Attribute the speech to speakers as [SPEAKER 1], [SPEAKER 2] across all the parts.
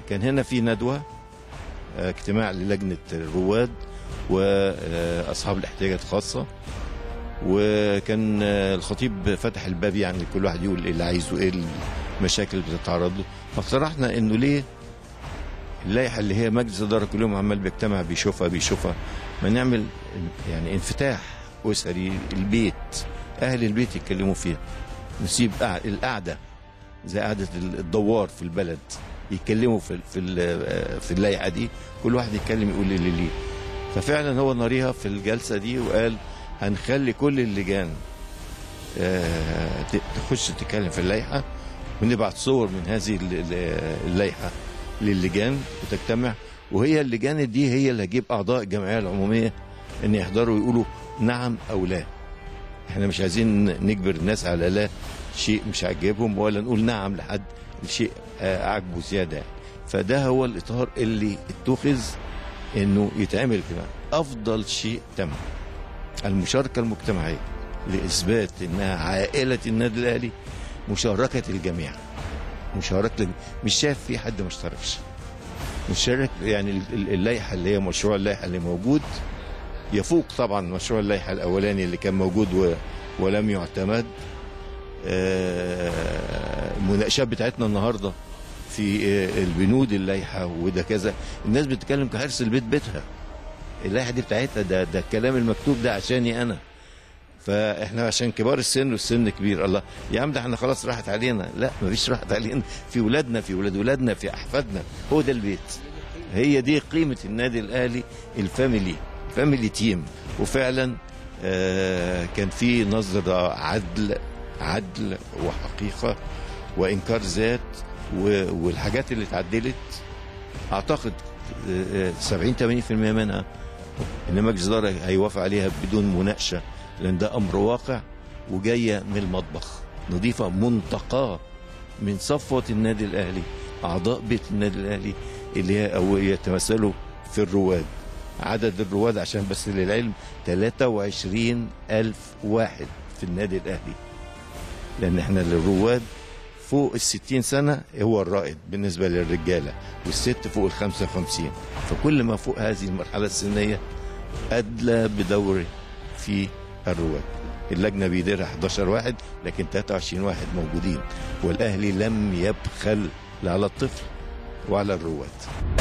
[SPEAKER 1] كان هنا في ندوه آه، اجتماع للجنه الرواد واصحاب الاحتياجات الخاصه وكان آه، الخطيب فتح الباب يعني كل واحد يقول ايه اللي عايزه ايه المشاكل اللي بتتعرض له فاقترحنا انه ليه اللائحه اللي هي مجلس الاداره كل يوم عمال بيجتمع بيشوفها بيشوفها ما نعمل يعني انفتاح اسري البيت اهل البيت يتكلموا فيها نسيب قع- القعده زي قعده الدوار في البلد يتكلموا في في ال- في اللائحه دي كل واحد يتكلم يقول اللي ليه ففعلا هو ناريها في الجلسه دي وقال هنخلي كل اللجان آه، ت- تخش تتكلم في اللائحه ونبعت صور من هذه ال- ال- اللائحه للجان وتجتمع وهي اللجان دي هي اللي هتجيب اعضاء الجمعيه العموميه ان يحضروا ويقولوا نعم او لا احنا مش عايزين نجبر الناس على لا شيء مش عاجبهم ولا نقول نعم لحد الشيء آه، عاجبه زياده يعني. فده هو الاطار اللي اتخذ انه يتعمل كده افضل شيء تم المشاركه المجتمعيه لاثبات انها عائله النادي الاهلي مشاركه الجميع مشاركه الج- مش شايف في حد ما اشتركش مشارك يعني ال- ال- اللائحه اللي هي مشروع اللائحه اللي موجود يفوق طبعا مشروع اللائحه الاولاني اللي كان موجود و ولم يعتمد آه، المناقشات بتاعتنا النهارده في آه، البنود اللائحه وده كذا الناس بتتكلم كحرص البيت بيتها اللائحه دي بتاعتها ده ده الكلام المكتوب ده عشاني انا فاحنا عشان كبار السن والسن كبير الله يا عم ده احنا خلاص راحت علينا لا مفيش راحت علينا في ولادنا في ولاد ولادنا في احفادنا هو ده البيت هي دي قيمه النادي الاهلي الفاميلي فاميلي تيم وفعلا آه كان في نظره عدل عدل وحقيقه وانكار ذات و- والحاجات اللي اتعدلت اعتقد آه، آه، 70 80% منها ان مجلس الاداره هيوافق عليها بدون مناقشه لان ده امر واقع وجايه من المطبخ نظيفه منتقاه من صفوه النادي الاهلي اعضاء بيت النادي الاهلي اللي هي او يتمثلوا في الرواد عدد الرواد عشان بس للعلم 23 ألف واحد في النادي الأهلي لأن احنا الرواد فوق الستين سنة هو الرائد بالنسبة للرجالة والست فوق الخمسة وخمسين فكل ما فوق هذه المرحلة السنية أدلى بدور في الرواد اللجنة بيديرها 11 واحد لكن 23 واحد موجودين والأهلي لم يبخل لا على الطفل وعلى الرواد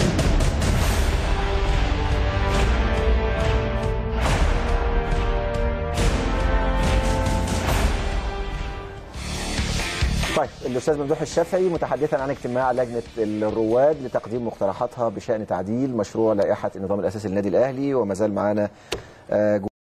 [SPEAKER 2] طيب الاستاذ ممدوح الشافعي متحدثا عن اجتماع لجنه الرواد لتقديم مقترحاتها بشان تعديل مشروع لائحه النظام الاساسي للنادي الاهلي وما زال معانا آه،